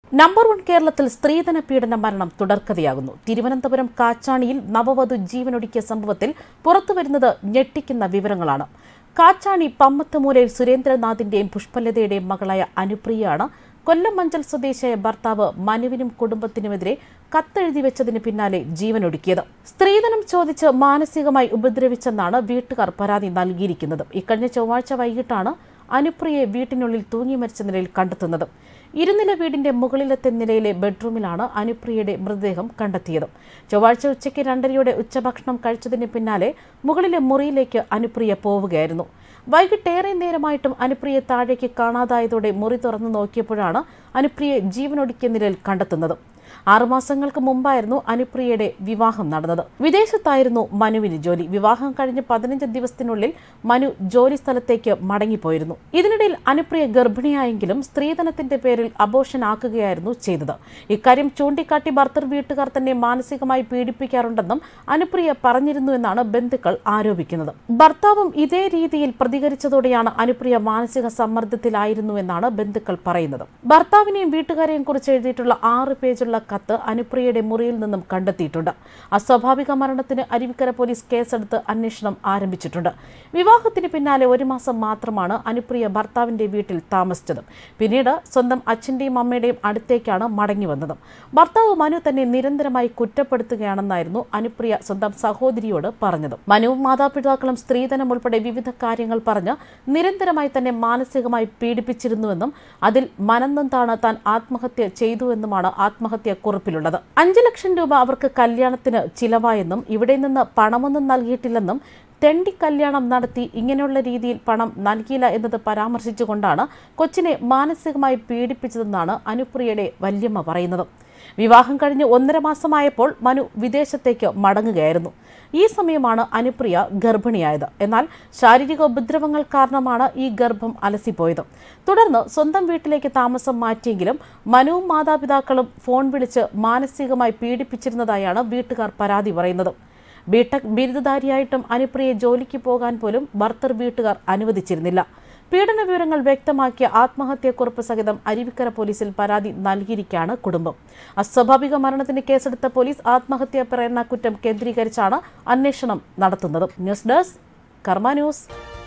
number one കേരളത്തിൽ സ്ത്രീധന പീഡന മരണം തുടർക്കഥയാകുന്നു തിരുവനന്തപുരം കാച്ചാണിയിൽ നവവധു ജീവനൊടുക്കിയ സംഭവത്തിൽ പുറത്തുവരുന്നത് ഞെട്ടിക്കുന്ന വിവരങ്ങളാണ് കാച്ചാണി പമ്മത്തുമൂലയിൽ സുരേന്ദ്രനാഥിന്റെയും പുഷ്പലതയുടെയും മകളായ അനുപ്രിയയാണ് കൊല്ലം മഞ്ചൽ സ്വദേശിയായ ഭർത്താവ് മനുവിനും കുടുംബത്തിനുമെതിരെ കത്തെഴുതി വെച്ചതിന് പിന്നാലെ ജീവനൊടുക്കിയത് സ്ത്രീധനം ചോദിച്ച് മാനസികമായി ഉപദ്രവിച്ചെന്നാണ് വീട്ടുകാർ പരാതി നൽകിയിരിക്കുന്നത് ഇക്കഴിഞ്ഞ ചൊവ്വാഴ്ച വൈകിട്ടാണ് അനുപ്രിയയെ വീട്ടിനുള്ളിൽ തൂങ്ങി മരിച്ച നിലയിൽ കണ്ടെത്തുന്നത് ഇരുനില വീടിന്റെ മുകളിലത്തെ നിലയിലെ ബെഡ്റൂമിലാണ് അനുപ്രിയയുടെ മൃതദേഹം കണ്ടെത്തിയത് ചൊവ്വാഴ്ച ഉച്ചയ്ക്ക് രണ്ടരയോടെ ഉച്ചഭക്ഷണം കഴിച്ചതിന് പിന്നാലെ മുകളിലെ മുറിയിലേക്ക് അനുപ്രിയ പോവുകയായിരുന്നു വൈകിട്ടേറെ നേരമായിട്ടും അനുപ്രിയെ താഴേക്ക് കാണാതായതോടെ മുറി തുറന്നു നോക്കിയപ്പോഴാണ് അനുപ്രിയയെ ജീവനൊടുക്കിയ നിലയിൽ കണ്ടെത്തുന്നത് ആറുമാസങ്ങൾക്ക് മുമ്പായിരുന്നു അനുപ്രിയയുടെ വിവാഹം നടന്നത് വിദേശത്തായിരുന്നു മനുവിന് ജോലി വിവാഹം കഴിഞ്ഞ് പതിനഞ്ച് ദിവസത്തിനുള്ളിൽ മനു ജോലി സ്ഥലത്തേക്ക് മടങ്ങിപ്പോയിരുന്നു ഇതിനിടയിൽ അനുപ്രിയ ഗർഭിണിയായെങ്കിലും സ്ത്രീധനത്തിന്റെ പേരിൽ അബോഷൻ ആക്കുകയായിരുന്നു ചെയ്തത് ഇക്കാര്യം ചൂണ്ടിക്കാട്ടി ഭർത്തർ വീട്ടുകാർ തന്നെ മാനസികമായി പീഡിപ്പിക്കാറുണ്ടെന്നും അനുപ്രിയ പറഞ്ഞിരുന്നുവെന്നാണ് ബന്ധുക്കൾ ആരോപിക്കുന്നത് ഭർത്താവും ഇതേ രീതിയിൽ പ്രതികരിച്ചതോടെയാണ് അനുപ്രിയ മാനസിക സമ്മർദ്ദത്തിലായിരുന്നുവെന്നാണ് ബന്ധുക്കൾ പറയുന്നത് ഭർത്താവിനെയും വീട്ടുകാരെയും കുറിച്ച് എഴുതിയിട്ടുള്ള ആറ് പേജുള്ള കത്ത് അനുപ്രിയയുടെ മുറിയിൽ നിന്നും കണ്ടെത്തിയിട്ടുണ്ട് അസ്വാഭാവിക മരണത്തിന് അരുവിക്കര പോലീസ് കേസെടുത്ത് അന്വേഷണം ആരംഭിച്ചിട്ടുണ്ട് വിവാഹത്തിന് പിന്നാലെ ഒരു മാസം മാത്രമാണ് അനുപ്രിയ ഭർത്താവിന്റെ വീട്ടിൽ താമസിച്ചത് പിന്നീട് സ്വന്തം അച്ഛന്റെയും അമ്മയുടെയും അടുത്തേക്കാണ് മടങ്ങി വന്നത് ഭർത്താവ് മനു തന്നെ നിരന്തരമായി കുറ്റപ്പെടുത്തുകയാണെന്നായിരുന്നു അനുപ്രിയ സ്വന്തം സഹോദരിയോട് പറഞ്ഞത് മനുവും മാതാപിതാക്കളും സ്ത്രീധനം ഉൾപ്പെടെ വിവിധ കാര്യങ്ങൾ പറഞ്ഞ് നിരന്തരമായി തന്നെ മാനസികമായി പീഡിപ്പിച്ചിരുന്നുവെന്നും അതിൽ മനംനൊന്താണ് താൻ ആത്മഹത്യ ചെയ്തുവെന്നുമാണ് ആത്മഹത്യ കുറിപ്പിലുള്ളത് അഞ്ചു ലക്ഷം രൂപ അവർക്ക് കല്യാണത്തിന് ചിലവായെന്നും ഇവിടെ നിന്ന് പണമൊന്നും നൽകിയിട്ടില്ലെന്നും തെണ്ടി കല്യാണം നടത്തി ഇങ്ങനെയുള്ള രീതിയിൽ പണം നൽകിയില്ല എന്നത് പരാമർശിച്ചുകൊണ്ടാണ് കൊച്ചിനെ മാനസികമായി പീഡിപ്പിച്ചതെന്നാണ് അനുപ്രിയയുടെ വല്യമ്മ പറയുന്നത് വിവാഹം കഴിഞ്ഞ് ഒന്നര മാസമായപ്പോൾ മനു വിദേശത്തേക്ക് മടങ്ങുകയായിരുന്നു ഈ സമയമാണ് അനുപ്രിയ ഗർഭിണിയായത് എന്നാൽ ശാരീരിക ഉപദ്രവങ്ങൾ കാരണമാണ് ഈ ഗർഭം അലസിപ്പോയത് തുടർന്ന് സ്വന്തം വീട്ടിലേക്ക് താമസം മാറ്റിയെങ്കിലും മനുവും മാതാപിതാക്കളും ഫോൺ വിളിച്ച് മാനസികമായി പീഡിപ്പിച്ചിരുന്നതായാണ് വീട്ടുകാർ പരാതി പറയുന്നത് ബിടെക് ബിരുദധാരിയായിട്ടും അനുപ്രിയെ ജോലിക്ക് പോകാൻ പോലും ഭർത്തർ വീട്ടുകാർ അനുവദിച്ചിരുന്നില്ല പീഡന വിവരങ്ങൾ വ്യക്തമാക്കിയ ആത്മഹത്യക്കുറിപ്പ് സഹിതം അരുവിക്കര പോലീസിൽ പരാതി നൽകിയിരിക്കുകയാണ് കുടുംബം അസ്വാഭാവിക മരണത്തിന് കേസെടുത്ത പോലീസ് ആത്മഹത്യാ പ്രേരണ കുറ്റം കേന്ദ്രീകരിച്ചാണ് അന്വേഷണം നടത്തുന്നത് ന്യൂസ് ഡെസ്ക് കർമ്മ ന്യൂസ്